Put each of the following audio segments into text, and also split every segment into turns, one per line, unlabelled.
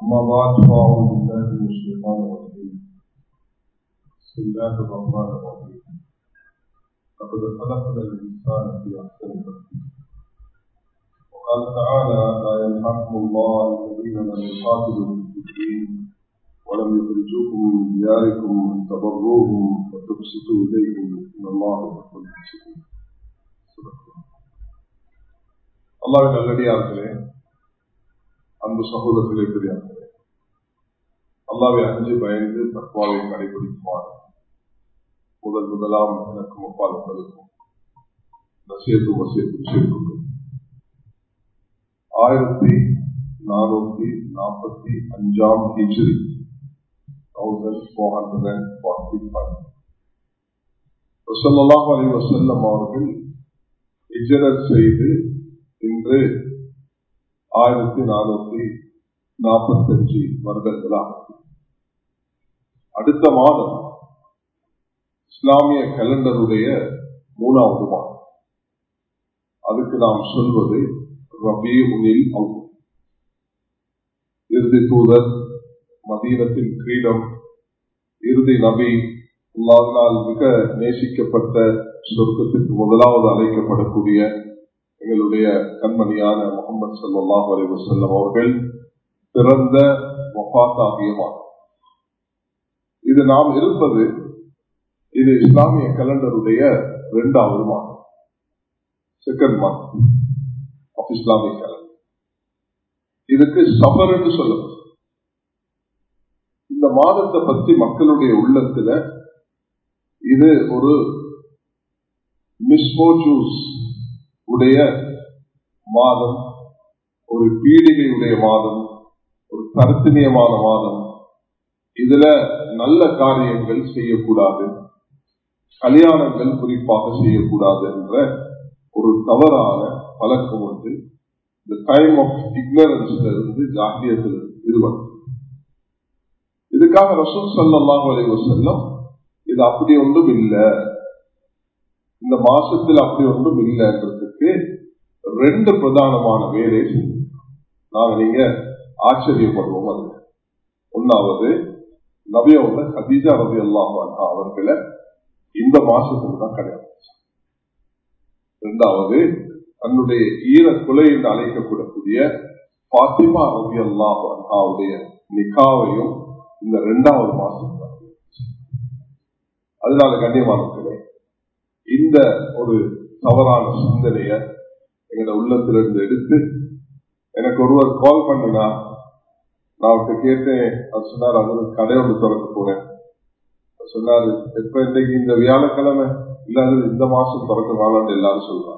أما بعد فأعوذ بالله من الشيطان الرجيم بسم الله الرحمن الرحيم لقد خلقنا الإنسان في أحسن تقويم وقال تعالى لا ينهاكم الله الذين لم يقاتلوا في الدين ولم يخرجوكم من دياركم أن تبروهم وتقسطوا إليهم إن الله يحب المقسطين அல்லாவின் நல்லடியார்களே அன்பு சகோதரர்களே பெரியார்களே அல்லாவை அஞ்சு பயந்து தத்வாவை கடைபிடிக்குமாறு முதல் முதலாம் எனக்கும் அப்பால் உங்களுக்கும் நசேத்து வசேத்து சேர்க்கும் ஆயிரத்தி நானூத்தி நாற்பத்தி அஞ்சாம் ஹிஜ்ரி thousand four hundred and forty five வசல்லாஹ் அலி வசல்லம் அவர்கள் ஹிஜரத் செய்து இன்று ஆயிரத்தி நானூத்தி நாற்பத்தி அஞ்சு வருடங்களாகும் அடுத்த மாதம் இஸ்லாமிய கலண்டருடைய மூணாவது மாதம் அதுக்கு நாம் சொல்வது ரபி உனில் அவு இறுதி தூதர் மதீனத்தின் கிரீடம் இறுதி நபி அல்லாவினால் மிக நேசிக்கப்பட்ட சொர்க்கத்திற்கு முதலாவது அழைக்கப்படக்கூடிய எங்களுடைய கண்மணியான முகமது சல்லாஹ் அலி வசல்லம் அவர்கள் பிறந்த மொஃபாத்தாகிய மாதம் இது நாம் இருப்பது இது இஸ்லாமிய கலண்டருடைய இரண்டாவது மாதம் second month of Islamic calendar இதுக்கு சபர் என்று சொல்லப்படும் இந்த மாதத்தை பற்றி மக்களுடைய உள்ளத்துல இது ஒரு மிஸ்போச்சூஸ் உடைய மாதம் ஒரு பீடிகையுடைய மாதம் ஒரு கருத்தினியமான மாதம் இதுல நல்ல காரியங்கள் செய்யக்கூடாது கல்யாணங்கள் குறிப்பாக செய்யக்கூடாது என்ற ஒரு தவறான பழக்கம் ஒன்று இந்த டைம் ஆஃப் இக்னரன்ஸ்ல இருந்து ஜாகியத்தில் இருவர் இதுக்காக ரசூல் சல்லாஹ் அலைவ செல்லம் இது அப்படி ஒன்றும் இல்லை இந்த மாசத்தில் அப்படி ஒன்றும் இல்லைன்றதுக்கு ரெண்டு பிரதானமான வேலை நாங்க நீங்க ஆச்சரியப்படுவோம் அது ஒன்னாவது நபியோட ஹதீஜா ரவி அல்லாஹ் அவர்களை இந்த மாசத்துல தான் கிடையாது ரெண்டாவது தன்னுடைய ஈர குலை என்று அழைக்கப்படக்கூடிய பாத்திமா ரவி அல்லாஹ் அவருடைய நிகாவையும் இந்த ரெண்டாவது மாசம் தான் அதனால கண்ணியமானே இந்த ஒரு தவறான சிந்தனைய எங்களோட உள்ளத்திலிருந்து எடுத்து எனக்கு ஒருவர் கால் பண்ணினா நான் அவர்கிட்ட கேட்டேன் அவர் சொன்னார் அது கடை ஒன்று திறக்க போனேன் சொன்னாரு எப்ப இன்னைக்கு இந்த வியாழக்கிழமை இல்லாத இந்த மாசம் திறக்க வாழான்னு எல்லாரும் சொல்றாங்க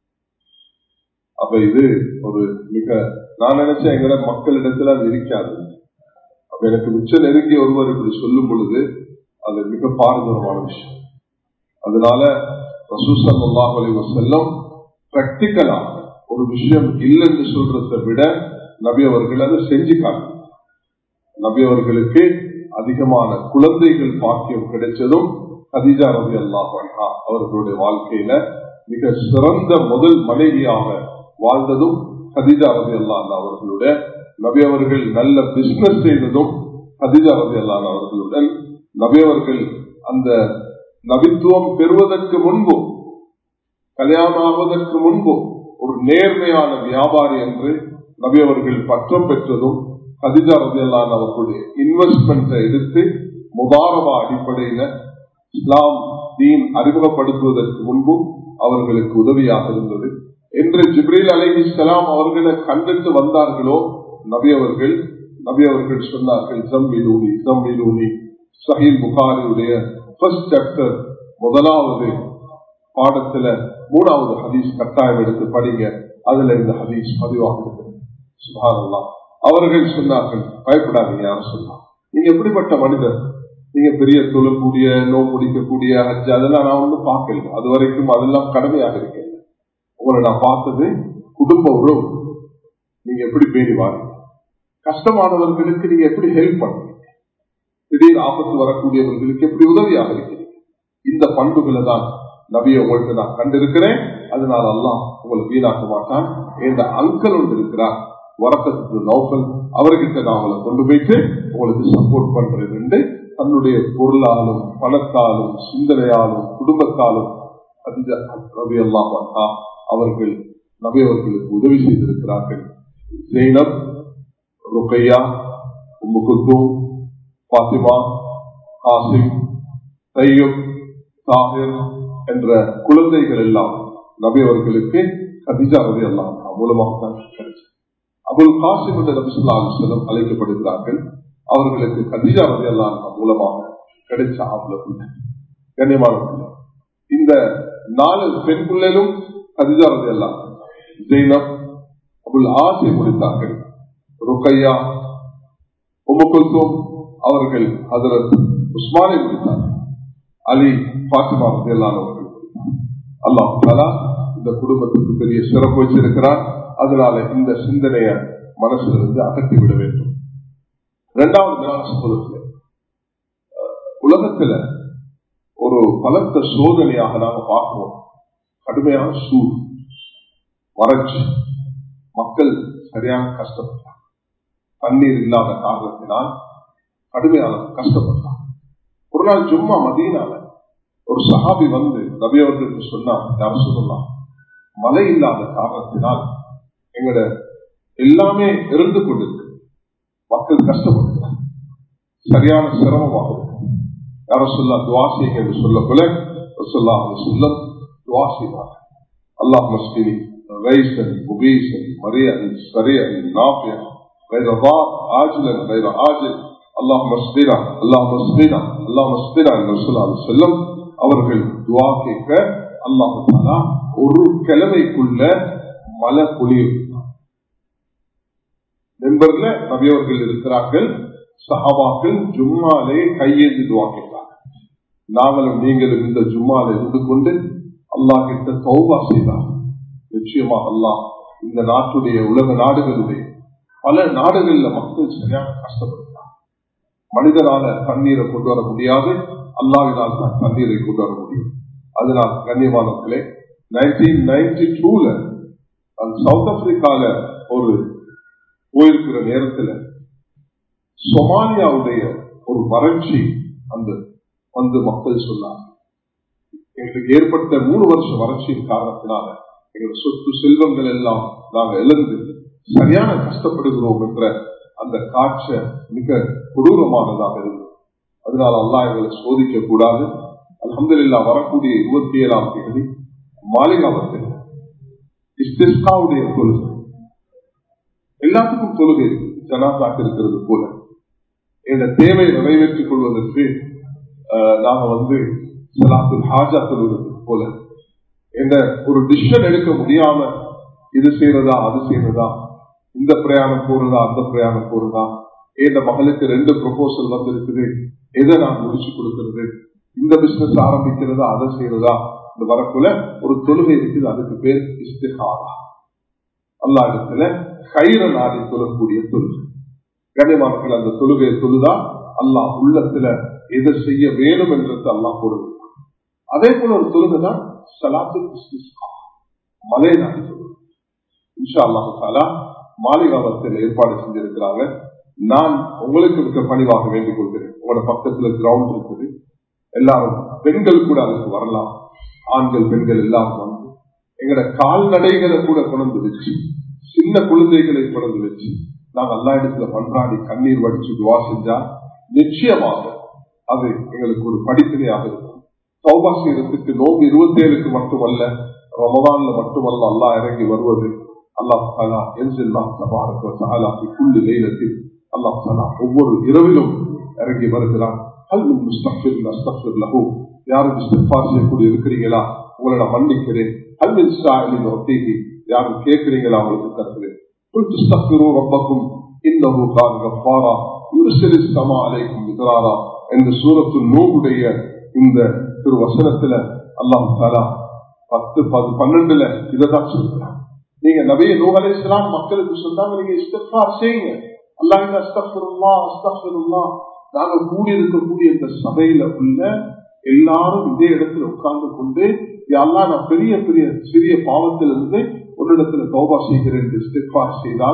அப்ப இது ஒரு மிக நான் நினைச்சேன் எங்கட மக்களிடத்துல அது இருக்காது அப்ப எனக்கு மிச்ச நெருங்கி ஒருவர் இப்படி சொல்லும் பொழுது அது மிக பாரதூரமான விஷயம் அதனால ரசூசல்லாஹ் அலி வசல்லம் பிராக்டிக்கலா ஒரு விஷயம் இல்லைன்னு சொல்றதை விட நபி அவர்கள் அதை செஞ்சு காட்டு நபி அவர்களுக்கு அதிகமான குழந்தைகள் பாக்கியம் கிடைச்சதும் ஹதீஜா ரவி அல்லாஹ் அவர்களுடைய வாழ்க்கையில மிக சிறந்த முதல் மனைவியாக வாழ்ந்ததும் ஹதீஜா ரவி அல்லாஹ் அவர்களுடைய நபி அவர்கள் நல்ல பிசினஸ் செய்ததும் ஹதீஜா ரவி அல்லாஹ் அவர்களுடன் நபி அவர்கள் அந்த நபித்துவம் பெறுவதற்கு முன்பு கல்யாணம் ஆவதற்கு முன்பு ஒரு நேர்மையான வியாபாரி என்று நபி அவர்கள் பற்றம் பெற்றதும் ஹதிஜா ரதியல்லான் அவர்களுடைய இன்வெஸ்ட்மெண்ட்டை எடுத்து முதாரபா அடிப்படையில இஸ்லாம் தீன் அறிமுகப்படுத்துவதற்கு முன்பும் அவர்களுக்கு உதவியாக இருந்தது என்று ஜிப்ரீல் அலி இஸ்லாம் அவர்களை கண்டுட்டு வந்தார்களோ நபி அவர்கள் நபி அவர்கள் சொன்னார்கள் ஜம்மிலூனி ஜம்மிலூனி சஹீல் புகாரியுடைய ஃபர்ஸ்ட் சாப்டர் முதலாவது பாடத்துல மூணாவது ஹதீஸ் கட்டாயம் எடுத்து படிங்க அதுல இந்த ஹதீஸ் பதிவாக சுபாரல்லாம் அவர்கள் சொன்னார்கள் பயப்படாதீங்க யாரும் சொன்னாங்க நீங்க எப்படிப்பட்ட மனிதர் நீங்க பெரிய தொழக்கூடிய நோ முடிக்கக்கூடிய ஹஜ் அதெல்லாம் நான் ஒன்றும் பார்க்கல அது வரைக்கும் அதெல்லாம் கடமையாக இருக்கேன் உங்களை நான் பார்த்தது குடும்ப உறவு நீங்க எப்படி பேணி வாங்க கஷ்டமானவர்களுக்கு நீங்க எப்படி ஹெல்ப் பண்ணுவீங்க திடீர் ஆபத்து வரக்கூடியவர்களுக்கு எப்படி உதவியாக இருக்கிறீங்க இந்த பண்புகளை தான் நபியை உங்கள்கிட்ட நான் கண்டிருக்கிறேன் அதனால எல்லாம் உங்களை வீணாக்க மாட்டான் என்ற அங்கல் ஒன்று இருக்கிறார் வரக்கத்து நௌஃபல் அவர்கிட்ட நான் அவங்களை கொண்டு போயிட்டு உங்களுக்கு சப்போர்ட் பண்றேன் தன்னுடைய பொருளாலும் பணத்தாலும் சிந்தனையாலும் குடும்பத்தாலும் அந்த ரவி அல்லாஹா அவர்கள் நபி அவர்களுக்கு உதவி செய்திருக்கிறார்கள் ஜெய்னப் ருக்கையா உம்மு குல்தூம் பாத்திமா காசிம் தையப் தாகிர் என்ற குழந்தைகள் எல்லாம் நபி அவர்களுக்கு கதிஜா ரவி அல்லாம் மூலமாக தான் கிடைச்சது அபுல் காசிம் என்ற நபிசுல்லா அலுவலம் அழைக்கப்படுகிறார்கள் அவர்களுக்கு கதிஜா ரவி அல்லாம் மூலமாக கிடைச்ச ஆபுல கண்ணியமான இந்த நாலு பெண் பிள்ளைகளும் கதிஜா ரவி அல்லாம் ஜெய்னப் அபுல் ஆசை முடித்தார்கள் ருக்கையா உமுகுல்தூம் அவர்கள் ஹதரத் உஸ்மானை முடித்தார்கள் அலி பாத்திமா ரதியல்லான் அவர்கள் அல்லாஹ் தாலா இந்த குடும்பத்துக்கு பெரிய சிறப்பு வச்சிருக்கிறார் அதனால இந்த சிந்தனைய மனசுல இருந்து அகற்றிவிட வேண்டும் இரண்டாவது மேலான சம்பவத்தில் உலகத்துல ஒரு பலத்த சோதனையாக நாம பார்க்கிறோம் கடுமையான சூழ் வறட்சி மக்கள் சரியான கஷ்டப்பட்டாங்க தண்ணீர் இல்லாத காரணத்தினால் கடுமையான கஷ்டப்பட்டாங்க ஒரு நாள் சும்மா மதியனால ஒரு சஹாபி வந்து நபி அவர்களுக்கு சொன்னார் யார் சொல்லலாம் மழை இல்லாத காரணத்தினால் எங்கட எல்லாமே இருந்து கொண்டிருக்கு மக்கள் கஷ்டப்படுகிறார் சரியான சிரமமாக இருக்கு யார சொல்லா துவாசிங்க என்று சொல்ல போல சொல்லா சொல்லம் துவாசினார் அல்லாஹ் மஸ்கினி غيثا مغيثا مريئا سريعا نافعا غير ضار عاجلا غير عاجل اللهم اسقنا اللهم اسقنا اللهم اسقنا என்று சொல்லாது செல்லும் அவர்கள் துவா கேட்க அல்லாஹு தாலா ஒரு கிழமைக்குள்ள மழை பொழியும் மெம்பர்ல நபியவர்கள் இருக்கிறார்கள் சஹாபாக்கள் ஜும்மாலே கையேந்தி துவா கேட்கிறாங்க நாங்களும் நீங்களும் இந்த ஜும்மாலை இருந்து கொண்டு அல்லாஹ் கிட்ட தௌபா செய்தார் நிச்சயமாக அல்லாஹ் இந்த நாட்டுடைய உலக நாடுகளுடைய பல நாடுகள்ல மக்கள் சரியான கஷ்டப்படுறாங்க மனிதனால தண்ணீரை கொண்டு வர முடியாது அல்லாவினால் தான் தண்ணீரை கொண்டு வர முடியும் அதனால் கண்ணியமானங்களே நைன்டீன் நைன்டி டூல சவுத் ஆப்பிரிக்கால ஒரு போயிருக்கிற நேரத்துல சொமாலியாவுடைய ஒரு வறட்சி அந்த வந்து மக்கள் சொன்னாங்க எங்களுக்கு ஏற்பட்ட மூணு வருஷம் வறட்சியின் காரணத்தினால எங்களோட சொத்து செல்வங்கள் எல்லாம் நாங்க இழந்து சரியான கஷ்டப்படுகிறோம் என்ற அந்த காட்ச மிக கொடூரமானதாக இருந்தது அதனால அல்லா எங்களை சோதிக்க கூடாது அலமதுல்லா வரக்கூடிய இருபத்தி ஏழாம் தேதி மாளிகாவத்தில் இஸ்திஸ்காவுடைய தொழுகை எல்லாத்துக்கும் தொழுகை இருக்கு ஜனாசாக்கு இருக்கிறது போல இந்த தேவை நிறைவேற்றிக் கொள்வதற்கு நாங்க வந்து சலாத்துல் ஹாஜா தொழுவது போல என்ற ஒரு டிசிஷன் எடுக்க முடியாம இது செய்யறதா அது செய்யறதா இந்த பிரயாணம் போறதா அந்த பிரயாணம் போறதா என் மகளுக்கு ரெண்டு ப்ரொபோசல் வந்து இருக்குது எதை நான் முடிச்சு கொடுக்கிறது இந்த பிசினஸ் ஆரம்பிக்கிறதா அதை செய்யறதா இந்த வரக்குள்ள ஒரு தொழுகை இருக்குது அதுக்கு பேர் இஸ்திஹாரா அல்லா இடத்துல கயிற நாடி தொழக்கூடிய தொழுகை கனிமார்கள் அந்த தொழுகையை தொழுதா அல்லாஹ் உள்ளத்துல எதை செய்ய வேணும் என்றது அல்லாஹ் போடுகிறான் அதே போல ஒரு தொழுகை தான் சலாத்து மலை நாடி தொழுகை இன்ஷா அல்லாஹு தாலா மாளிகாவத்தில் ஏற்பாடு செஞ்சிருக்கிறாங்க நான் உங்களுக்கு இருக்க பணிவாக வேண்டிக் கொள்கிறேன் உங்களோட பக்கத்துல கிரவுண்ட் இருக்குது எல்லாரும் பெண்கள் கூட அதுக்கு வரலாம் ஆண்கள் பெண்கள் எல்லாரும் வந்து எங்கட கால்நடைகளை கூட கொண்டு வச்சு சின்ன குழந்தைகளை கொண்டு வச்சு நாங்க எல்லா இடத்துல பன்றாடி கண்ணீர் வடிச்சு துவா செஞ்சா நிச்சயமாக அது எங்களுக்கு ஒரு படிப்பினையாக இருக்கும் சௌபா செய்யறதுக்கு நோம்பு இருபத்தி ஏழுக்கு மட்டுமல்ல ரமதான்ல மட்டுமல்ல அல்லா இறங்கி வருவது அல்லாஹ் தாலா என்ஜெல்லாம் தபாரக தாலாக்கு புள்ளி லைலத்தில் அல்லாஹ் தாலா ஒவ்வொரு இரவிலும் இறங்கி வருகிறான் அல்மின் முஸ்தபிர் அஸ்தபிர் லஹூ யாரும் இஸ்திஃபார் செய்யக்கூடிய இருக்கிறீங்களா உங்களை நான் மன்னிக்கிறேன் அல்மின் சாயலின் ஒத்தேகி யாரும் கேட்கிறீங்களா உங்களுக்கு தருகிறேன் قل تستغفروا ربكم انه كان غفارا يرسل السماء عليكم مدرارا இந்த சூரத்து நூகுடைய இந்த திரு வசனத்துல அல்லாஹ் தாலா பத்து பது பன்னெண்டுல இதைதான் சொல்றான் நீங்க நபிய நூகலை இஸ்லாம் மக்களுக்கு சொன்னாங்க நீங்க இஸ்திஃபார் செய்யுங்க அல்லாஹ் அஸ்தஃபிருல்லா அஸ்தஃபிருல்லா நாங்க கூடி இருக்கக்கூடிய இந்த சபையில உள்ள எல்லாரும் இதே இடத்துல உட்கார்ந்து கொண்டு எல்லாம் நான் பெரிய பெரிய சிறிய பாவத்திலிருந்து ஒரு இடத்துல தௌபா செய்கிறேன் இஸ்திஃபார் செய்தால்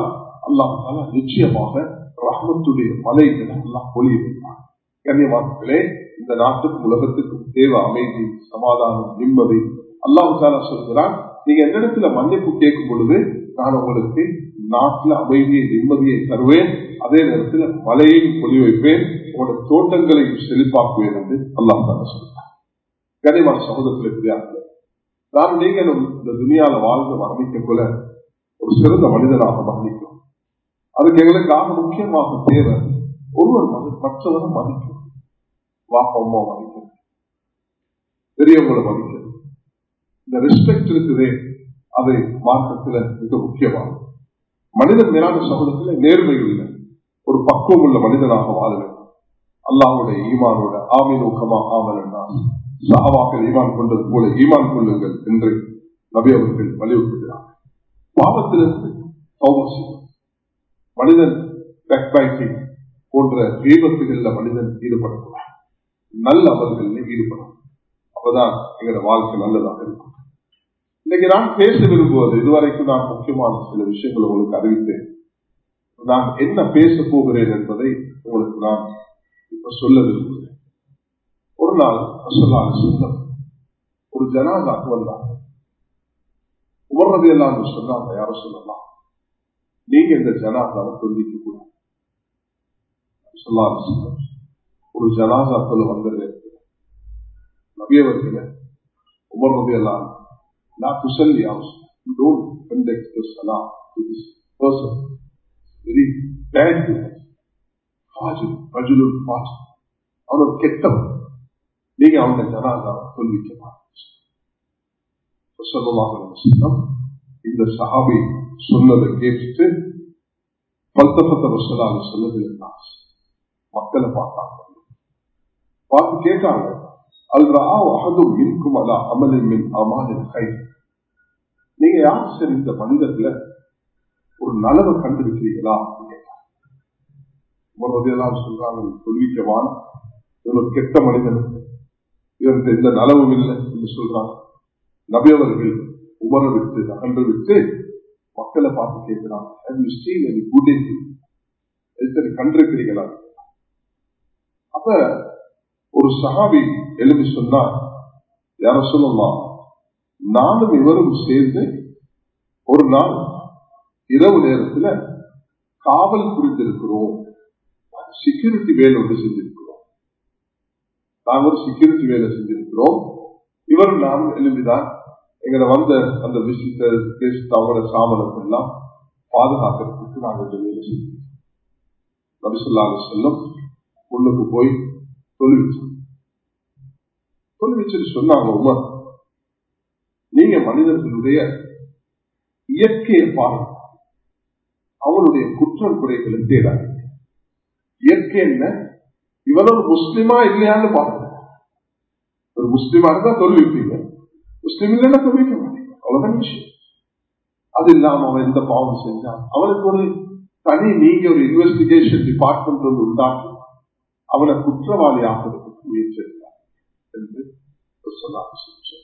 அல்லாஹால நிச்சயமாக ரஹமத்துடைய மலைகளை எல்லாம் பொழிய வைப்பார் கண்ணியமானங்களே இந்த நாட்டுக்கும் உலகத்துக்கும் தேவை அமைதி சமாதானம் நிம்மதி அல்லாஹால சொல்கிறான் நீங்க எந்த இடத்துல மன்னிப்பு கேட்கும் பொழுது நான் உங்களுக்கு நாட்டுல அமைதியை நிம்மதியை தருவேன் அதே நேரத்தில் மலையையும் பொழி வைப்பேன் உங்களோட தோட்டங்களையும் செழிப்பாக்குவேன் என்று அல்லாஹ் தான சொல்றார் கனிமான சகோதரத்தில் நான் நீங்களும் இந்த துணியால வாழ்ந்து மரணிக்க போல ஒரு சிறந்த மனிதனாக மரணிக்கும் அதுக்கு எங்களுக்கு ஆக முக்கியமாக தேவை ஒருவர் மற்றவரை மதிக்கும் வாப்பா அம்மா மதிக்கிறது பெரியவங்களை மதிக்கிறது இந்த ரெஸ்பெக்ட் இருக்குதே அது மார்க்கத்துல மிக முக்கியமானது மனிதன் மேலான சமூகத்துல நேர்மை இல்லை ஒரு பக்குவம் உள்ள மனிதனாக வாழ வேண்டும் அல்லாவுடைய ஈமானோட ஆமை நோக்கமா ஆமல் சஹாவாக்கள் ஈமான் கொண்டது போல ஈமான் கொள்ளுங்கள் என்று நபி அவர்கள் வலியுறுத்துகிறார் பாவத்திலிருந்து மனிதன் போன்ற தீபத்துகள்ல மனிதன் ஈடுபடக்கூடாது நல்ல அமல்களில் ஈடுபடும் அப்பதான் எங்களோட வாழ்க்கை நல்லதாக இருக்கும் இன்னைக்கு நான் பேச விரும்புவது இதுவரைக்கும் நான் முக்கியமான சில விஷயங்கள் உங்களுக்கு அறிவித்தேன் நான் என்ன பேச போகிறேன் என்பதை உங்களுக்கு நான் இப்ப சொல்ல விரும்புகிறேன் ஒரு நாள் சொல்லாங்க சொல்லம் ஒரு ஜனாதாக்கு வந்தாங்க உமர்றது எல்லாம் சொன்னாங்க யாரும் சொல்லலாம் நீங்க இந்த ஜனாதாவை சொல்லிக்க கூடாது சொல்லாங்க சொல்லம் ஒரு ஜனாதாத்துல வந்த நேரத்தில் நபியவர்கள உமர்றது எல்லாம் لا تصلي you don't conduct the salah to this person. Very bad to us. Fajr, Rajulun Fajr. அவன் கெட்டவன் நீங்க அவங்க ஜனாதா சொல்லிக்க இந்த சஹாபி சொன்னதை கேட்டுட்டு பல்தப்பத்த வசலாக சொன்னது மக்களை பார்த்தாங்க பார்த்து கேட்டாங்க அல் ராவ் அகதும் மின்கும் அலா அமலின் மின் அமாலின் கை நீங்க யார் சரி இந்த மனிதர்ல ஒரு நலவை கண்டிருக்கிறீங்களா எல்லாம் சொல்றாங்க சொல்லிக்கவான் இவர் கெட்ட மனிதன் இவருக்கு எந்த நலவும் இல்லை என்று சொல்றாங்க நபியவர்கள் உமர விட்டு அகன்று விட்டு மக்களை பார்த்து கேட்கிறாங்க கண்டிருக்கிறீங்களா அப்ப ஒரு சஹாபி எழுதி சொன்னார் யார சொல்லலாம் நானும் இவரும் சேர்ந்து ஒரு நாள் இரவு நேரத்தில் காவல் புரிந்திருக்கிறோம் செக்யூரிட்டி வேலை ஒன்று செஞ்சிருக்கிறோம் நாங்கள் ஒரு செக்யூரிட்டி வேலை செஞ்சிருக்கிறோம் இவர் நானும் எழுதிதான் எங்களை வந்த அந்த விசிட்டர் கெஸ்ட் அவங்களோட சாமனத்தை எல்லாம் பாதுகாக்கிறதுக்கு நாங்கள் இந்த வேலை செஞ்சோம் நபிசுல்லாங்க செல்லும் உள்ளுக்கு போய் சொல்லி வச்சோம் சொல்லி வச்சுட்டு சொன்னாங்க உமர் நீங்க மனிதர்களுடைய இயற்கையை பாருங்க அவனுடைய குற்றம் குறைகளை தேடாதீங்க இயற்கை என்ன இவன் ஒரு முஸ்லிமா இல்லையான்னு பாருங்க ஒரு முஸ்லிமா இருந்தா சொல்லி வைப்பீங்க முஸ்லிம் இல்லைன்னா சொல்லி வைக்க மாட்டீங்க அவ்வளவுதான் விஷயம் அது இல்லாம அவன் எந்த பாவம் செஞ்சான் அவனுக்கு ஒரு தனி நீங்க ஒரு இன்வெஸ்டிகேஷன் டிபார்ட்மெண்ட் ஒன்று உண்டாக்கி அவனை குற்றவாளி ஆகிறதுக்கு முயற்சி எடுத்தார் என்று சொன்னார்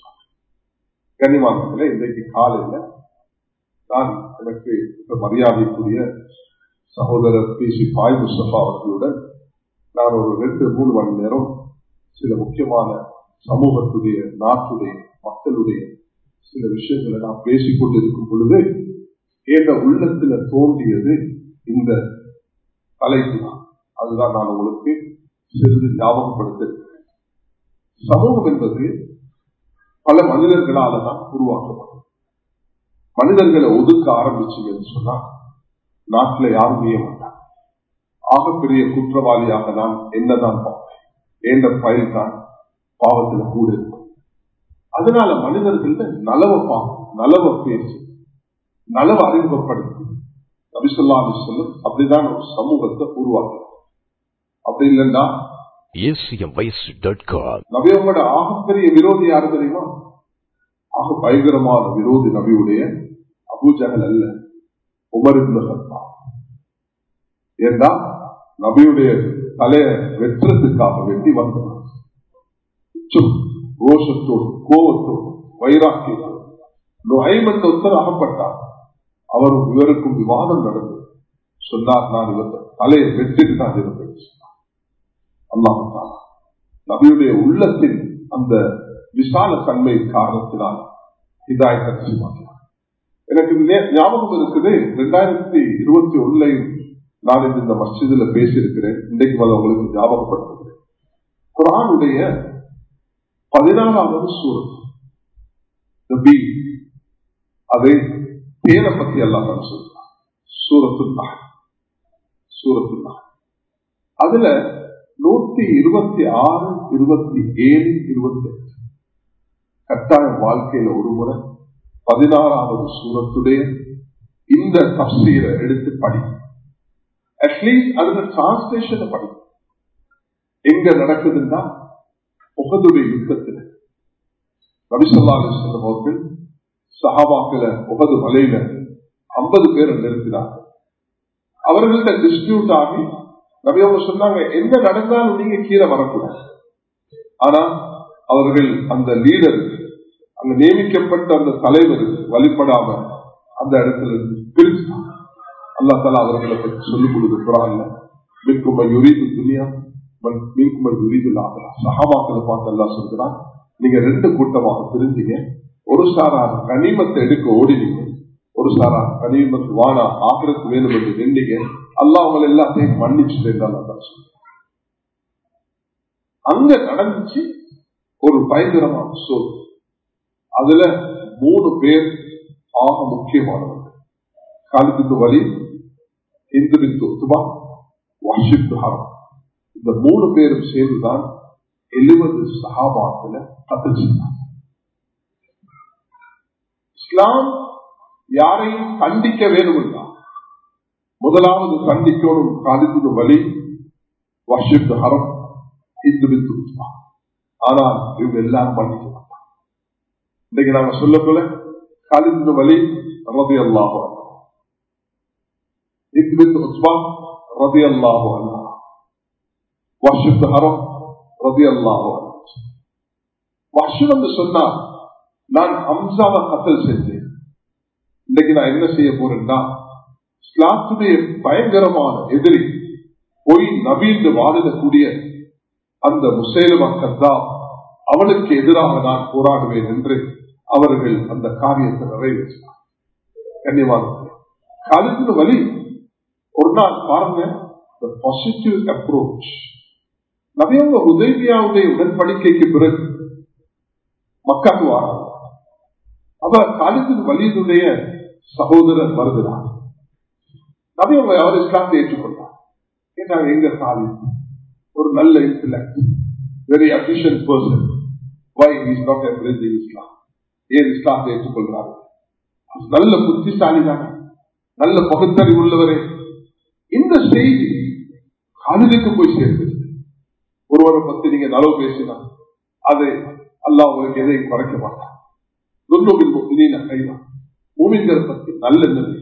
கனிமானத்தில் இன்றைக்கு காலையில் நான் எனக்கு இப்ப மரியாதைக்குரிய சகோதரர் பி சி பாய் முஸ்தபா அவர்களுடன் நான் ஒரு ரெண்டு மூணு மணி நேரம் சில முக்கியமான சமூகத்துடைய நாட்டுடைய மக்களுடைய சில விஷயங்களை நான் பேசிக் கொண்டிருக்கும் பொழுது என்ற உள்ளத்துல தோன்றியது இந்த தலைப்பு தான் அதுதான் நான் உங்களுக்கு சிறிது ஞாபகப்படுத்திருக்கிறேன் சமூகம் என்பது பல மனிதர்களால தான் உருவாக்கப்படும் மனிதர்களை ஒதுக்க ஆரம்பிச்சீங்கன்னு சொன்னா நாட்டில் யாரும் செய்ய மாட்டாங்க ஆகப்பெரிய குற்றவாளியாக நான் என்னதான் பார்ப்பேன் என்ற பயில் தான் பாவத்துல கூட இருக்கும் அதனால மனிதர்கள நலவை பார்க்கும் நலவை பேசு நலவை அறிமுகப்படுத்தும் நபிசுல்லா சொல்லும் அப்படிதான் ஒரு சமூகத்தை உருவாக்கும் அப்படி இல்லைன்னா நபியோட ஆகப்பெரிய விரோதி யாரு தெரியுமா ஆக பயங்கரமான விரோதி நபியுடைய அபூஜகல் அல்ல உமருந்தா ஏன்னா நபியுடைய தலைய வெற்றத்துக்காக வேண்டி வந்தார் ரோஷத்தோடு கோபத்தோடு வைராக்கியத்தோடு நுழைமந்த உத்தர அகப்பட்டார் அவரும் இவருக்கும் விவாதம் நடந்தது சொன்னார் நான் இவத்தை தலையை வெட்டிட்டு தான் இருப்பேன் அல்லாம நபியுடைய உள்ளத்தின் அந்த விசால தன்மை காரணத்தினால் இதாயத்தை செய்வாங்க எனக்கு ஞாபகம் இருக்குது ரெண்டாயிரத்தி இருபத்தி ஒன்னுலையும் நான் இந்த மஸ்ஜிதுல பேசியிருக்கிறேன் இன்றைக்கு அதை உங்களுக்கு ஞாபகப்படுத்துகிறேன் குரானுடைய பதினாறாவது சூரத் பி அதை பேரை பத்தி எல்லாம் சொல்றான் சூரத்து சூரத்து அதுல நூத்தி இருபத்தி ஆறு இருபத்தி ஏழு இருபத்தி எட்டு கட்டாய வாழ்க்கையில ஒரு முறை பதினாறாவது சூரத்துடைய இந்த தப்சீரை எடுத்து படி அட்லீஸ்ட் அதுல டிரான்ஸ்லேஷனை படி எங்க நடக்குதுன்னா உகதுடைய யுத்தத்தில் ரவிசல்லா அலிஸ்லம் அவர்கள் சஹாபாக்கள உகது மலையில ஐம்பது பேரை நிறுத்தினார்கள் அவர்கள்ட்ட டிஸ்பியூட் ஆகி நபி அவங்க சொன்னாங்க என்ன நடந்தாலும் நீங்க கீழே வரக்கூடாது ஆனா அவர்கள் அந்த லீடர் அங்க நியமிக்கப்பட்ட அந்த தலைவர் வழிபடாம அந்த இடத்துல பிரிச்சுட்டாங்க அல்லா தலா அவர்களை பற்றி சொல்லிக் கொடுத்து குரான்ல மின்குமை யுரீது துனியா மின்குமை யுரீது ஆகலா சஹாபாக்களை பார்த்து எல்லாம் சொல்கிறான் நீங்க ரெண்டு கூட்டமாக பிரிஞ்சீங்க ஒரு சாரா கனிமத்தை எடுக்க ஓடினீங்க ஒரு சாரா கனிமத்து வானா ஆக்கிரத்து வேணும் என்று நின்றீங்க அல்லா அவங்களை எல்லாத்தையும் மன்னிச்சுட்டு அங்க நடந்துச்சு ஒரு பயங்கரமான சோறு அதுல மூணு பேர் ஆக முக்கியமானவர்கள் காலித்து வழி இந்து பித்து உத்துமா வஷித்து ஹரம் இந்த மூணு பேரும் சேர்ந்துதான் எழுபது சகாபாக்களை கத்தல் செய்தார் இஸ்லாம் யாரையும் கண்டிக்க வேணும்னா முதலாவது கண்டிக்கணும் காலித்து வழி வஷித்து ஹரம் இந்து பித்து உத்துமா ஆனால் இவங்க எல்லாரும் மன்னிக்க மாட்டாங்க இன்னைக்கு நாங்க சொல்லக்குள்ள காலித்து வழி ரதி அல்லாஹோ இப்னித் உஸ்மான் ரதி அல்லாஹோ அல்லா வஷித் ஹரம் ரதி அல்லாஹோ வஷு வந்து சொன்னா நான் ஹம்சாவை கத்தல் செஞ்சேன் இன்னைக்கு நான் என்ன செய்ய போறேன்னா இஸ்லாத்துடைய பயங்கரமான எதிரி பொய் நவீந்து வாதிடக்கூடிய அந்த முசேலமா கத்தா அவனுக்கு எதிராக நான் போராடுவேன் என்று அவர்கள் அந்த காரியத்தை நிறைவேற்றினார் கண்ணியமான காலத்தின் வழி ஒரு நாள் பாருங்க பாசிட்டிவ் அப்ரோச் நவியவங்க உதவியாவுடைய உடன்படிக்கைக்கு பிறகு மக்கள் வாராங்க அவர் காலத்தின் வழியினுடைய சகோதரர் வருகிறார் நவியவங்க அவர் இஸ்லாத்தை ஏற்றுக்கொண்டார் கேட்டாங்க எங்க காலி ஒரு நல்ல intellect very efficient person why is not embracing Islam ஏன் இஸ்லாத்தை ஏற்றுக்கொள்றாரு நல்ல புத்திசாலி தானே நல்ல பகுத்தறிவு உள்ளவரே இந்த செய்தி காலிலுக்கு போய் சேர்ந்தது ஒருவரை பத்தி நீங்க நலவு பேசினா அது அல்லா உங்களுக்கு எதையும் குறைக்க மாட்டான் தொண்ணூறு கைதான் மூமின்களை பத்தி நல்லெண்ணம்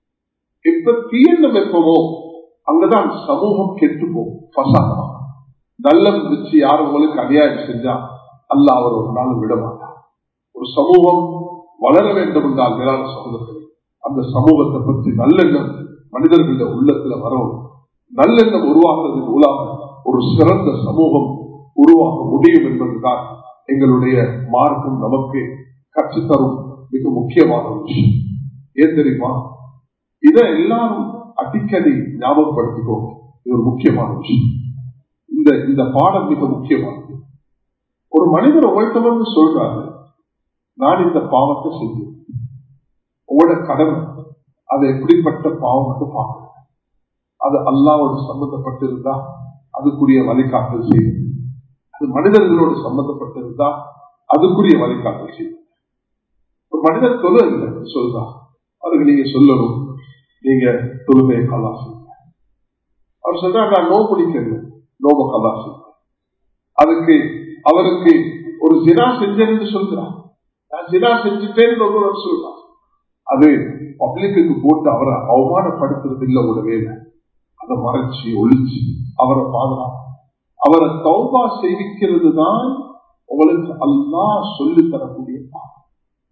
எப்ப தீயெண்ணம் எப்பமோ அங்கதான் சமூகம் கெட்டு போகும் பசாதம் நல்லம் வச்சு யார் உங்களுக்கு அநியாயம் செஞ்சா அல்ல அவர் ஒரு நாள் விட மாட்டார் ஒரு சமூகம் வளர வேண்டும் என்றால் மேலான சகோதரர்கள் அந்த சமூகத்தை பற்றி நல்லெண்ணம் மனிதர்களுடைய உள்ளத்துல வரவும் நல்லெண்ணம் உருவாக்குறது மூலம் ஒரு சிறந்த சமூகம் உருவாக்க முடியும் என்பதுதான் எங்களுடைய மார்க்கம் நமக்கு கற்றுத்தரும் மிக முக்கியமான ஒரு விஷயம் ஏன் தெரியுமா இதை எல்லாரும் அடிக்கடி ஞாபகப்படுத்திக்கோங்க இது ஒரு முக்கியமான விஷயம் இந்த இந்த பாடம் மிக முக்கியமானது ஒரு மனிதர் ஒவ்வொருத்தவங்க சொல்றாரு நான் இந்த பாவத்தை செஞ்சேன் உங்களோட கடமை அது எப்படிப்பட்ட பாவம் பார்க்கணும் அது அல்லாவோடு சம்பந்தப்பட்டிருந்தா அதுக்குரிய வழிகாட்டல் செய்யும் அது மனிதர்களோடு சம்பந்தப்பட்டிருந்தா அதுக்குரிய வழிகாட்டல் செய்யும் ஒரு மனிதர் தொழு இல்லை சொல்றா அதுக்கு நீங்க சொல்லணும் நீங்க தொழுகையை கலா செய்யுங்க அவர் சொல்றா நான் நோ பிடிக்கிறது நோப கலா செய்யுங்க அதுக்கு அவருக்கு ஒரு ஜினா செஞ்சேன்னு சொல்கிறார் நான் ஜினா செஞ்சுட்டேன்னு ஒருவர் சொல்றார் அது பப்ளிக்கு போட்டு அவரை அவமானப்படுத்துறது இல்லை ஒரு வேலை அதை மறைச்சு ஒழிச்சு அவரை பாதுகாப்பு அவரை தௌபா செய்விக்கிறது தான் உங்களுக்கு அல்லா சொல்லி தரக்கூடிய பாடம்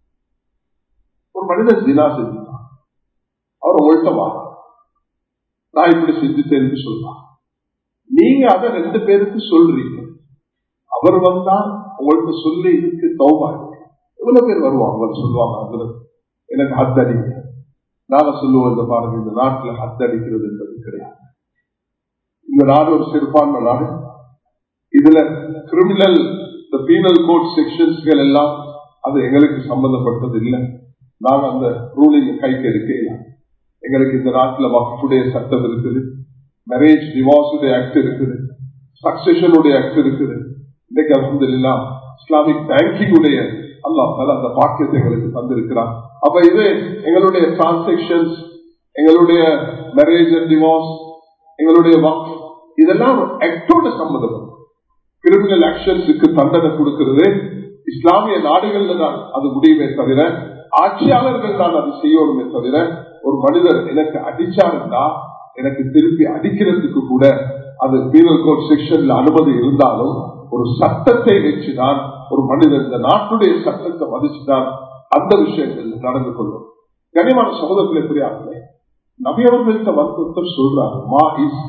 ஒரு மனிதன் ஜினா செஞ்சுட்டான் அவர் ஒழுட்டமா நான் இப்படி செஞ்சுட்டேன்னு சொல்றான் நீங்க அதை ரெண்டு பேருக்கு சொல்றீங்க அவர் வந்தா உங்கள்கிட்ட சொல்லி இதுக்கு தௌபா எவ்வளவு பேர் வருவாங்க அவர் சொல்லுவாங்க அதுல எனக்கு ஹத்தடிங்க நாங்க சொல்லுவோம் இந்த பாருங்க இந்த நாட்டுல ஹத்தடிக்கிறது என்பது கிடையாது இந்த நாடு ஒரு சிறுபான்மை நாடு இதுல கிரிமினல் இந்த பீனல் கோட் செக்ஷன்ஸ்கள் எல்லாம் அது எங்களுக்கு சம்பந்தப்பட்டது இல்லை நாங்க அந்த ரூலிங் கைக்கு எடுக்க எங்களுக்கு இந்த நாட்டுல வகுப்புடைய சட்டம் இருக்குது மேரேஜ் டிவோர்ஸுடைய ஆக்ட் இருக்குது சக்சஷனுடைய ஆக்ட் இருக்குது இன்னைக்கு அலமது இல்லா இஸ்லாமிக் பேங்கிங் உடைய அல்லா தால அந்த பாக்கியத்தை எங்களுக்கு தந்திருக்கிறார் அப்ப இது எங்களுடைய டிரான்சாக்சன்ஸ் எங்களுடைய மேரேஜ் அண்ட் டிவோர்ஸ் எங்களுடைய வக் இதெல்லாம் ஆக்டோட சம்பந்தப்படும் கிரிமினல் ஆக்ஷன்ஸுக்கு தண்டனை கொடுக்கிறது இஸ்லாமிய நாடுகள்ல தான் அது முடியுமே தவிர ஆட்சியாளர்கள் தான் அது செய்யணுமே தவிர ஒரு மனிதர் எனக்கு அடிச்சாருன்னா எனக்கு திருப்பி அடிக்கிறதுக்கு கூட அது பீனல் கோட் செக்ஷன்ல அனுமதி இருந்தாலும் ஒரு சட்டத்தை வச்சுதான் ஒரு மனிதன் இந்த நாட்டுடைய சட்டத்தை மதிச்சுதான் அந்த விஷயங்கள் நடந்து கொள்ளும் கனிமான சகோதரர்களே தெரியாமலே நபியவர்கள்ட்ட மருத்துவத்தர் சொல்றாரு மா இஸ்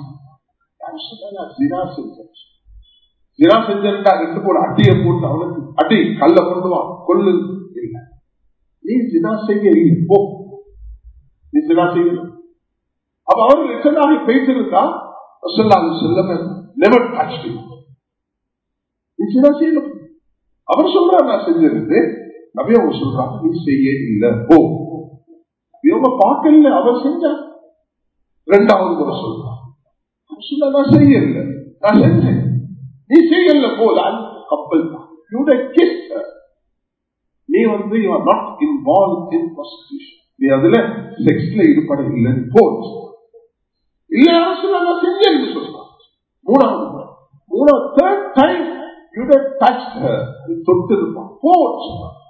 ஜினா செஞ்சா ரெண்டு போட அடியை போட்டு அவனுக்கு அடி கல்ல கொண்டுவான் கொள்ளு இல்லை நீ ஜினா செய்ய இல்லை போ நீ ஜினா செய்யணும் அப்ப அவர்கள் எத்தனாக பேசிருந்தா சொல்லாது செல்ல நெவர் டச் நீ ஜினா செய்யணும் அவர் சொல்றாரு நான் செஞ்சிருந்து நபி அவங்க சொல்றாங்க நீ செய்ய இல்லை போ இவங்க பார்க்கல அவர் செஞ்சார் ரெண்டாவது முறை சொல்றான் சொல்ல நான் செய்யல நான் செஞ்சேன் நீ செய்யல போல கப்பல் தான் நீ வந்து you are not involve in prostitution நீ அதுல செக்ஸ்ல ஈடுபட இல்லைன்னு போச்சு இல்ல சொல்ல நான் செஞ்சேன்னு சொல்றான் மூணாவது முறை மூணாவது தேர்ட் டைம் யூ டச் நீ தொட்டு இருப்பான் போச்சு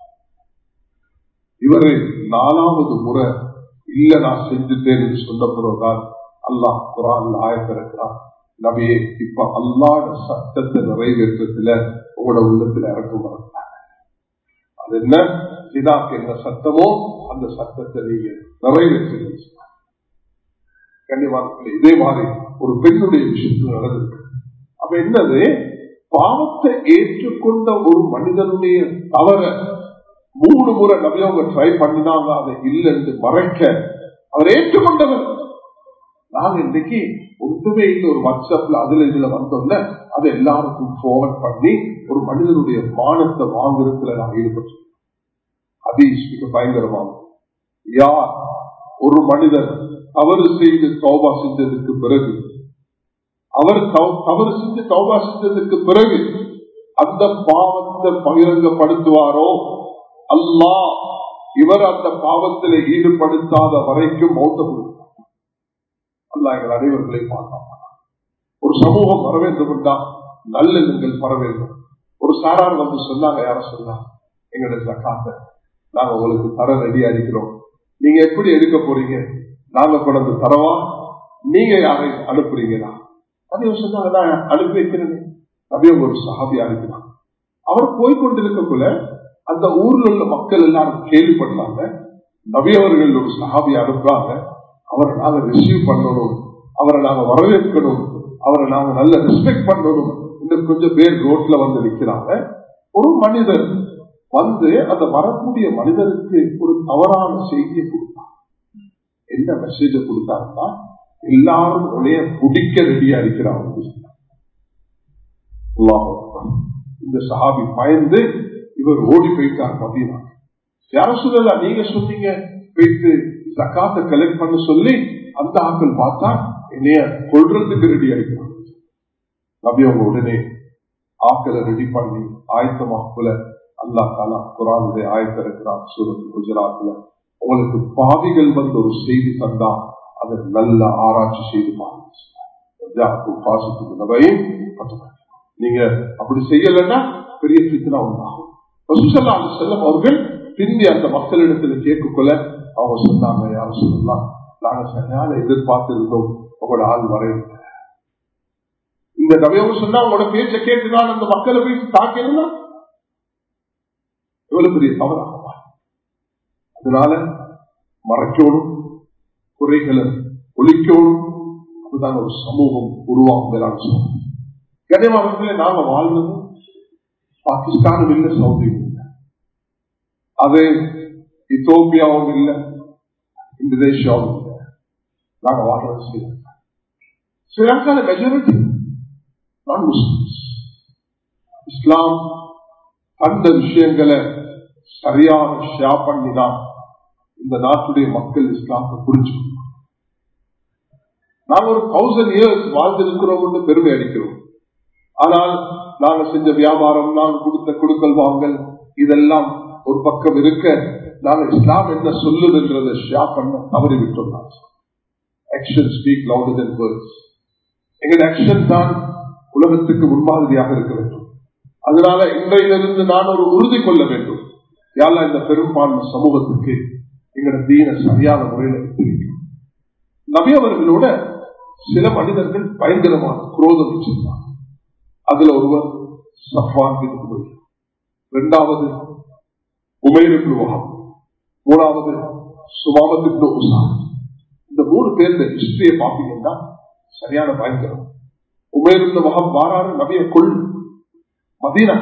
இவரு நாலாவது முறை இல்ல நான் செஞ்சுட்டேன் என்று சொன்ன பிறகுதான் அல்லாஹ் குரான் ஆயத்திருக்கிறான் நபியே இப்ப அல்லாட சட்டத்தை நிறைவேற்றத்துல உங்களோட உள்ளத்துல இறக்கம் வரட்டாங்க அது என்ன இதாக்கு என்ன சட்டமோ அந்த சட்டத்தை நீங்க நிறைவேற்று கண்டிப்பாக இதே மாதிரி ஒரு பெண்ணுடைய விஷயத்துல நடந்திருக்கு அப்ப என்னது பாவத்தை ஏற்றுக்கொண்ட ஒரு மனிதனுடைய தவற மூணு முறை நபியவங்க ட்ரை பண்ணினாங்க அதை இல்லைன்னு மறைக்க அவர் ஏற்றுக்கொண்டவர் நாங்க இன்னைக்கு ஒன்றுமே இல்லை ஒரு வாட்ஸ்அப்ல அதுல இதுல வந்தோம்ல அதை எல்லாருக்கும் போவர்ட் பண்ணி ஒரு மனிதனுடைய மானத்தை வாங்குறதுல நாங்க ஈடுபட்டோம் அதீஷ் மிக பயங்கரமாகும் யார் ஒரு மனிதர் தவறு செய்து தௌபா செஞ்சதுக்கு பிறகு அவர் தவறு செஞ்சு தௌபா செஞ்சதுக்கு பிறகு அந்த பாவத்தை பகிரங்கப்படுத்துவாரோ அல்லா இவர் அந்த பாவத்தில் ஈடுபடுத்தாத வரைக்கும் மௌத்த கொடுத்தார் அல்லா எங்கள் அனைவர்களை பார்க்கலாம் ஒரு சமூகம் வர வேண்டும் என்றால் நல்லெண்ணங்கள் வர வேண்டும் ஒரு சாரார் வந்து சொன்னாங்க யார சொன்னா எங்களுடைய ஜக்காத்த நாங்க உங்களுக்கு தர ரெடியா இருக்கிறோம் நீங்க எப்படி எடுக்க போறீங்க நாங்க கொண்டு தரவா நீங்க யாரை அனுப்புறீங்களா அதே சொன்னாங்க நான் அனுப்பி வைக்கிறேன் அப்படியே ஒரு சஹாபி அனுப்பினான் அவர் போய்கொண்டிருக்கக்குள்ள அந்த ஊர்ல உள்ள மக்கள் எல்லாரும் கேள்விப்பட்டாங்க நபியவர்கள் ஒரு சஹாபி அனுப்புறாங்க அவரை நாங்க ரிசீவ் பண்ணணும் அவரை நாங்க வரவேற்கணும் அவரை நாங்க நல்ல ரெஸ்பெக்ட் பண்ணணும் இன்னும் கொஞ்சம் பேர் ரோட்ல வந்து நிற்கிறாங்க ஒரு மனிதர் வந்து அந்த வரக்கூடிய மனிதருக்கு ஒரு தவறான செய்தியை கொடுத்தார் என்ன மெசேஜ கொடுத்தாருன்னா எல்லாரும் உடைய பிடிக்க ரெடியா இருக்கிறாங்க இந்த சஹாபி பயந்து இவர் ஓடி போயிட்டார் மதியனா யார சொல்லல நீங்க சொன்னீங்க போயிட்டு சக்காத்த கலெக்ட் பண்ண சொல்லி அந்த ஆட்கள் பார்த்தா என்னைய கொள்றதுக்கு ரெடி ஆயிட்டான் நபி அவங்க உடனே ஆக்களை ரெடி பண்ணி ஆயத்தமாக்குல அல்லா தாலா குரானுடைய ஆயத்த இருக்கிறான் சூரத் குஜராத்ல உங்களுக்கு பாவிகள் வந்து ஒரு செய்தி தந்தா அதை நல்ல ஆராய்ச்சி செய்து பாருங்க நீங்க அப்படி செய்யலன்னா பெரிய பித்தனா உண்டாகும் செல்லம் அவர்கள் பிந்தி அந்த மக்களிடத்துல கேட்கக்கொள்ள அவங்க சொன்னாங்க யாரும் சொல்லலாம் நாங்க சரியான எதிர்பார்த்து இருந்தோம் உங்களோட ஆள் வரையும் இந்த நபையவங்க சொன்னா உங்களோட பேச்ச கேட்டுதான் அந்த மக்களை போய் தாக்கினா எவ்வளவு பெரிய தவறாக அதனால மறைக்கணும் குறைகளை ஒழிக்கணும் அப்பதான் ஒரு சமூகம் உருவாக்குதலான்னு சொல்லுவோம் கனிமாவட்டத்தில் நாங்க வாழ்ந்ததும் பாகிஸ்தானும் இல்லை சவுதியும் இல்லை அது இத்தோப்பியாவும் இல்லை இந்தோனேஷியாவும் இல்லை நாங்க வாழ்றது ஸ்ரீலங்கா ஸ்ரீலங்கால மெஜாரிட்டி நான் முஸ்லிம்ஸ் இஸ்லாம் அந்த விஷயங்களை சரியான ஷேர் பண்ணிதான் இந்த நாட்டுடைய மக்கள் இஸ்லாத்தை புரிஞ்சுக்கணும் நாங்க ஒரு தௌசண்ட் இயர்ஸ் வாழ்ந்திருக்கிறோம் பெருமை அடிக்கிறோம் ஆனால் நாங்க செஞ்ச வியாபாரம் நாங்க கொடுத்த கொடுக்கல் வாங்கல் இதெல்லாம் ஒரு பக்கம் இருக்க நாங்க இஸ்லாம் என்ன சொல்லுதுன்றதை ஷேர் பண்ண தவறி விட்டோம் action speak louder than words எங்கள் ஆக்ஷன் தான் உலகத்துக்கு முன்மாதிரியாக இருக்க வேண்டும் அதனால இன்றையிலிருந்து நான் ஒரு உறுதி கொள்ள வேண்டும் யாரா இந்த பெரும்பான்மை சமூகத்துக்கு எங்களோட தீன சரியான முறையில் எடுத்திருக்கிறோம் நபி அவர்களோட சில மனிதர்கள் பயங்கரமான குரோதம் வச்சிருந்தாங்க அதுல ஒருவர் சஃபான் இரண்டாவது உமைருக்கு வகம் மூணாவது சுமாமத்துக்கு உசா இந்த மூணு பேர் இந்த ஹிஸ்டரியை பார்த்தீங்கன்னா சரியான பயங்கரம் உமேருந்த வகம் வாராறு நபிய கொள் மதீனா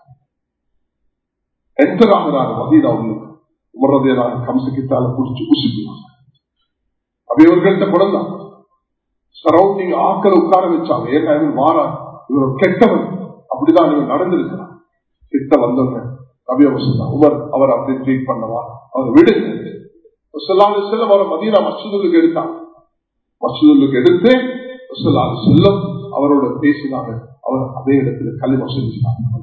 என்டர் ஆகிறாரு மதீனா உள்ளுக்கு உமரதையான கம்சக்கித்தால குடிச்சு உசுப்பினாங்க அவையவர்கள்ட்ட குழந்தான் சரௌண்டிங் ஆக்களை உட்கார வச்சாங்க ஏன்னா இவன் வாரா இவர் கெட்டவன் அப்படிதான் இவன் நடந்திருக்கிறான் கிட்ட வந்தவங்க நபியவர் சொன்னார் உமர் அவர் அப்படி ட்ரீட் பண்ணவா அவர் விடுங்க சொல்லாது செல்லம் அவரை மதீனா மசூதுக்கு எடுத்தாங்க மசூதுக்கு எடுத்து சொல்லாது செல்லம் அவரோட பேசினாங்க அவர் அதே இடத்துல கல்வி வசதி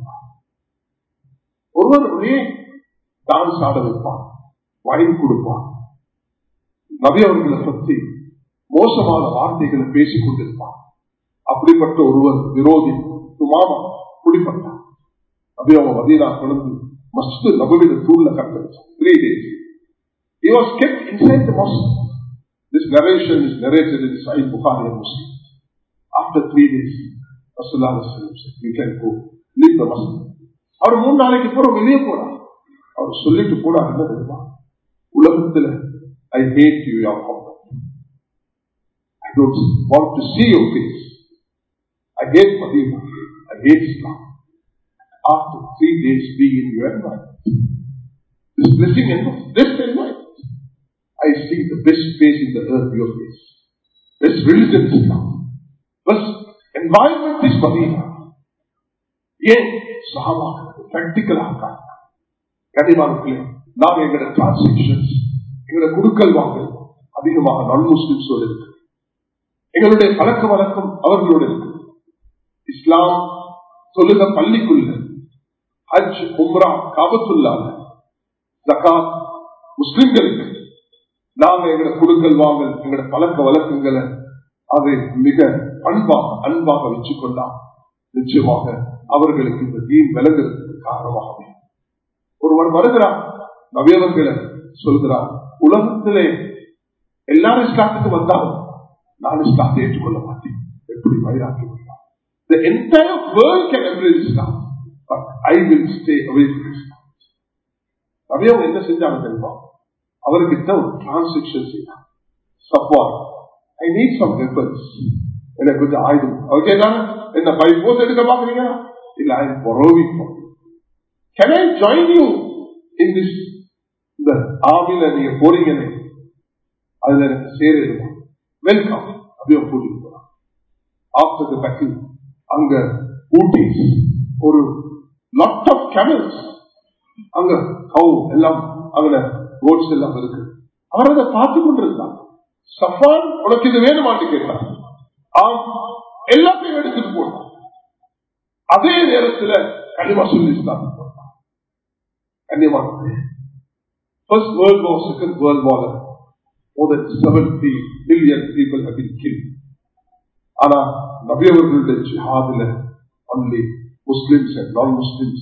ஒருவருடைய டான்ஸ் ஆட வைப்பான் வைன் கொடுப்பான் நபி அவர்களை பற்றி மோசமான வார்த்தைகளை பேசிக் கொண்டிருப்பான் அப்படிப்பட்ட ஒருவர் விரோதி மாமா குடிப்பட்டான் நபி அவங்க மதீனா குழந்தை மஸ்து நபுவிட தூண்ல கட்ட வச்சான் three days He was kept inside the mosque. This narration is narrated in Sahih Bukhari and Muslim. After three days, Rasulullah said, we can go, leave the mosque. அவர் மூணு நாளைக்கு பிறகு வெளியே போறார் அவர் சொல்லிட்டு போனார் என்ன தெரியுமா உலகத்துல I hate you your I don't want to see your face I hate Medina I hate Islam after three days being in your environment this blessing and this environment I see the best face in the earth, your face. Best religion is Islam. Best environment is Medina. ஏன் சஹாபா பிராக்டிக்கலாக கனிமானுக்களே நாம் எங்களோட transactions எங்களோட குடுக்கல் வாங்கல் அதிகமாக நான் முஸ்லிம்ஸோடு இருக்கு எங்களுடைய பழக்க வழக்கம் அவர்களோடு இருக்கு இஸ்லாம் சொல்லுக பள்ளிக்குள்ள ஹஜ் உம்ரா காபத்துள்ளால ஜகாத் முஸ்லிம்களுக்கு நாங்க எங்களை குடுக்கல் வாங்கல் எங்களோட பழக்க வழக்கங்களை அதை மிக அன்பாக அன்பாக வச்சுக்கொண்டா நிச்சயமாக அவர்களுக்கு இந்த தீன் விளங்குறதுக்கு காரணமாக ஒருவர் வருகிறார் நவியவர்களை சொல்கிறார் உலகத்திலே எல்லாரும் இஸ்லாத்துக்கு வந்தாலும் நான் இஸ்லாத்தை ஏற்றுக்கொள்ள மாட்டேன் எப்படி வயிறாக்கி விடலாம் The entire world can embrace Islam, but I will stay away from Islam. நவியவங்க என்ன செஞ்சாங்க தெரியுமா அவர்கிட்ட ஒரு டிரான்சாக்சன் செய்யலாம் சப்பார் ஐ நீட் சம் வெப்பன்ஸ் எனக்கு கொஞ்சம் ஆயுதம் அவர் கேட்டாங்க என்ன பை போஸ் எடுக்க பாக்குறீங்க இல்ல I borrowing can I join you in this இந்த ஆவில நீங்க போறீங்கன்னு அதுல எனக்கு சேருமா வெல்கம் அப்படியே கூட்டிட்டு போறான் ஆஃப்டர் த பேட்டில் அங்க ஊட்டி ஒரு லாட் ஆஃப் கேமல்ஸ் அங்க கவு எல்லாம் அங்க கோட்ஸ் எல்லாம் இருக்கு அவர் அதை பார்த்து கொண்டிருந்தார் சஃபான் உனக்கு இது வேணுமான்னு கேட்டார் ஆம் எல்லாத்தையும் எடுத்துட்டு போனார் அதே நேரத்தில் கனிமா சொல்லி இஸ்லாம் கன்னியமான First World War, Second World War, more than 70 million people have been killed. ஆனா நபி அவர்களுடைய ஜிஹாதுல only Muslims and non-Muslims,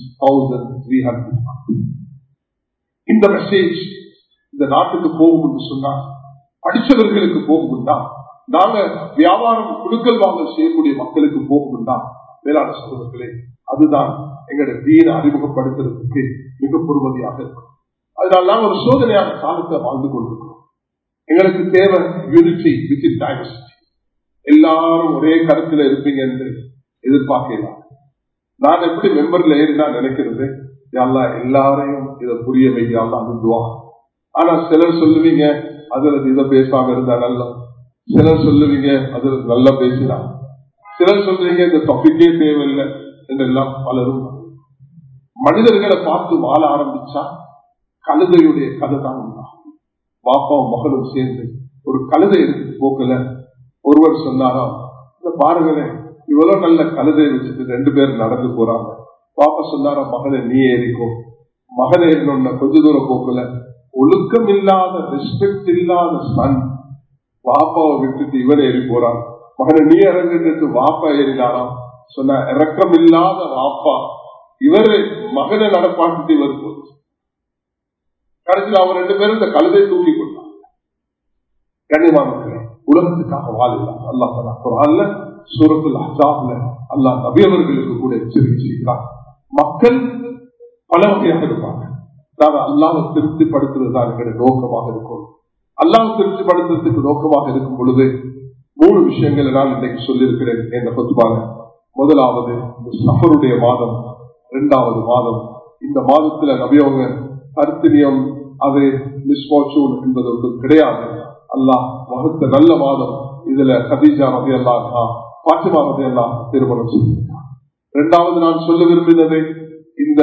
1,300. இந்த மெசேஜ் இந்த நாட்டுக்கு போகும் என்று சொன்னா படிச்சவர்களுக்கு போகும்னா நாங்க வியாபாரம் குடுக்கல் வாங்கல் செய்யக்கூடிய மக்களுக்கு போகும்னா வேளாண் சகோதரர்களே அதுதான் எங்களுடைய தீன அறிமுகப்படுத்துறதுக்கு மிக பொறுமதியாக இருக்கும் அதனால நாங்கள் ஒரு சோதனையான காலத்தை வாழ்ந்து கொண்டிருக்கிறோம் எங்களுக்கு தேவை யூனிட்டி வித் இன் டைவர்சிட்டி எல்லாரும் ஒரே கருத்துல இருப்பீங்க என்று எதிர்பார்க்கலாம் நான் எப்படி மெம்பர்ல ஏறி நான் நினைக்கிறது யாழ்லா எல்லாரையும் இதை புரிய வைக்கலாம் அதுவா ஆனா சிலர் சொல்லுவீங்க அதுல இதை பேசாம இருந்தா நல்லா சிலர் சொல்லுவீங்க அதுல நல்லா பேசினா சிலர் சொல்றீங்க இந்த டாபிக்கே தேவையில்லை என்றெல்லாம் பலரும் மனிதர்களை பார்த்து வாழ ஆரம்பிச்சா கழுதையுடைய கதை தான் உண்டாகும் பாப்பாவும் மகளும் சேர்ந்து ஒரு கழுதை எடுத்து போக்கல ஒருவர் சொன்னாராம் இந்த பாருங்களேன் இவ்வளவு நல்ல கழுதை வச்சுட்டு ரெண்டு பேர் நடந்து போறாங்க பாப்பா சொன்னாரா மகனை நீ ஏறிக்கோ மகனை ஏறினோட கொஞ்ச தூரம் போக்கல ஒழுக்கம் இல்லாத ரெஸ்பெக்ட் இல்லாத சன் பாப்பாவை விட்டுட்டு இவன் ஏறி போறான் மகனை நீ இறங்குட்டு வாப்பா ஏறினாராம் சொன்ன இறக்கம் இல்லாத வாப்பா இவரு மகனை நடப்பாட்டு இவர் போச்சு கடைசியில் அவர் ரெண்டு பேரும் இந்த கழுதை தூக்கி கொண்டாங்க கண்ணியமானவர்களே உலகத்துக்காக வாழலாம் அல்லா குரான்ல சூரத்தில் அசாப்ல அல்லா நபியவர்களுக்கு கூட எச்சரிக்கை செய்கிறார் மக்கள் பல வகையாக இருப்பாங்க நாம அல்லாவை திருப்திப்படுத்துறது தான் எங்களுடைய நோக்கமாக இருக்கும் அல்லாவை திருப்திப்படுத்துறதுக்கு நோக்கமாக இருக்கும் பொழுது மூணு விஷயங்களை நான் இன்னைக்கு சொல்லியிருக்கிறேன் என்ற பொதுவாக முதலாவது இந்த சஃபருடைய மாதம் இரண்டாவது மாதம் இந்த மாதத்துல நபியவங்க கருத்திரியம் அது மிஸ்பார்ச்சூன் என்பது ஒன்று கிடையாது அல்லாஹ் வகுத்த நல்ல மாதம் இதுல கதீஜா வகை எல்லாம் பாத்திமா வகை எல்லாம் திருமணம் செய்திருக்கார் இரண்டாவது நான் சொல்ல விரும்பினது இந்த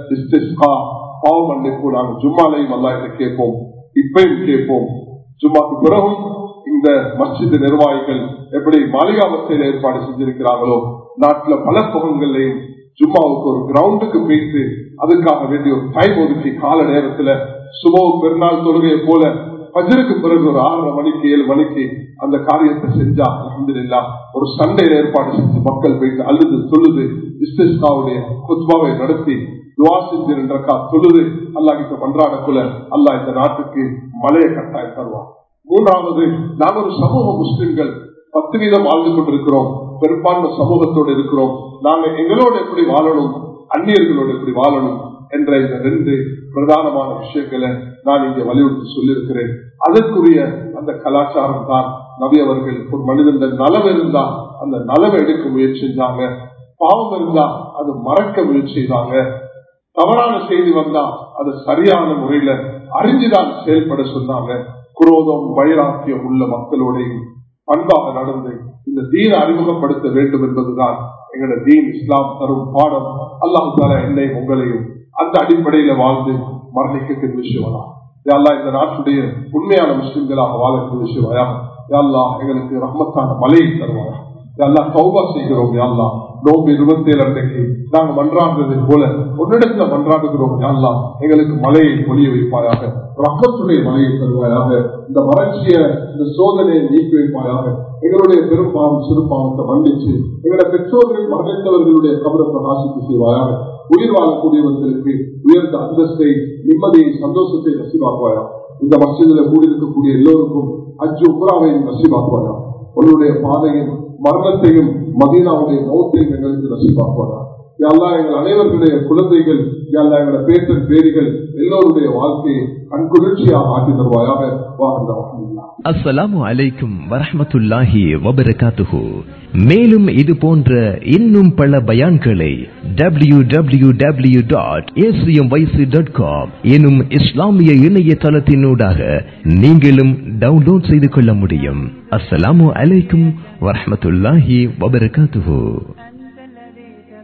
பாவ மன்னிப்பு நாங்கள் ஜும்மாலையும் அல்லா இதை கேட்போம் இப்பயும் கேட்போம் ஜும்மாக்கு பிறகும் இந்த மஸ்ஜித் நிர்வாகிகள் எப்படி மாளிகாவத்தையில் ஏற்பாடு செஞ்சிருக்கிறார்களோ நாட்டுல பல பகுதிகளையும் ஜும்மாவுக்கு ஒரு கிரவுண்டுக்கு போயிட்டு அதுக்காக வேண்டிய ஒரு டைம் ஒதுக்கி கால நேரத்துல சுபோ பெருநாள் தொழுகையை போல பஜருக்கு பிறகு ஒரு ஆறரை மணிக்கு ஏழு மணிக்கு அந்த காரியத்தை செஞ்சா அலமதுல்லா ஒரு சண்டை ஏற்பாடு செஞ்சு மக்கள் போயிட்டு அழுது தொழுது இஸ்திஸ்காவுடைய குத்பாவை நடத்தி துவா செஞ்சு ரெண்டக்கா தொழுது அல்லா கிட்ட பண்றாடக்குள்ள அல்லா இந்த நாட்டுக்கு மலையை கட்டாய தருவான் மூன்றாவது நாம் ஒரு சமூக முஸ்லிம்கள் பத்து வீதம் வாழ்ந்து கொண்டிருக்கிறோம் பெரும்பான்மை சமூகத்தோடு இருக்கிறோம் நாங்க எங்களோட எப்படி வாழணும் அந்நியர்களோடு எப்படி வாழணும் என்ற இந்த ரெண்டு பிரதானமான விஷயங்களை நான் இங்கே வலியுறுத்தி சொல்லியிருக்கிறேன் அதற்குரிய அந்த கலாச்சாரம் தான் நபி அவர்கள் ஒரு மனிதன் நலவு இருந்தா அந்த நலவை எடுக்க முயற்சி செஞ்சாங்க பாவம் இருந்தா அது மறக்க முயற்சி செய்தாங்க தவறான செய்தி வந்தா அது சரியான முறையில அறிஞ்சுதான் செயல்பட சொன்னாங்க குரோதம் வைராக்கியம் உள்ள மக்களோடையும் அன்பாக நடந்து இந்த தீனை அறிமுகப்படுத்த வேண்டும் என்பதுதான் எங்களோட தீன் இஸ்லாம் தரும் பாடம் அல்லாஹு தாலா என்னை உங்களையும் அந்த அடிப்படையில வாழ்ந்து மரணிக்க விஷயம்தான் யாழ்லா இந்த நாட்டுடைய உண்மையான முஸ்லிம்களாக வாழக்கூடிய விஷயமாயா யாழ்லா எங்களுக்கு ரஹ்மத்தான மலையை தருவாயா யாழ்லா சௌபா செய்கிறோம் யாழ்லா நோம்பு இருபத்தி ஏழு அன்றைக்கு நாங்கள் மன்றாடுறது போல ஒன்னிடத்துல மன்றாடுகிறோம் யாழ்லா எங்களுக்கு மலையை பொழிய வைப்பாயாக ரஹத்துடைய மலையை தருவாயாக இந்த வறட்சிய இந்த சோதனையை நீக்கி வைப்பாயாக எங்களுடைய பெரும்பாவம் சிறுபாவத்தை மன்னிச்சு எங்களுடைய பெற்றோர்கள் மறைத்தவர்களுடைய கபர பிரகாசிப்பு செய்வாயாக உயிர் வாழக்கூடியவர்களுக்கு உயர்ந்த அந்தஸ்தை நிம்மதியை சந்தோஷத்தை நசிவாக்குவாயா இந்த மசிதில கூடியிருக்கக்கூடிய எல்லோருக்கும் அஜு உப்ராவையும் நசிவாக்குவாயா உன்னுடைய பாதையும் மரணத்தையும் மதீனாவுடைய மௌத்தையும் எங்களுக்கு நசிவாக்குவாயா எல்லா எங்கள் அனைவர்களுடைய குழந்தைகள் எல்லா எங்களோட பேசன் பேரிகள் எல்லோருடைய வாழ்க்கையை கண்குளிர்ச்சியாக ஆக்கி தருவாயாக வாழ்ந்த
அஸ்ஸலாமு அலைக்கும் வரஹமத்துல்லாஹி வபரகாத்துஹு மேலும் இது போன்ற இன்னும் பல பயான்களை W W W dot ACM YC dot com எனும் இஸ்லாமிய இணையதளத்தினூடாக நீங்களும் டவுன்லோட் செய்து கொள்ள முடியும் அஸ்ஸலாமு அலைக்கும் வரஹமத்துல்லாஹி வபரகாத்துஹு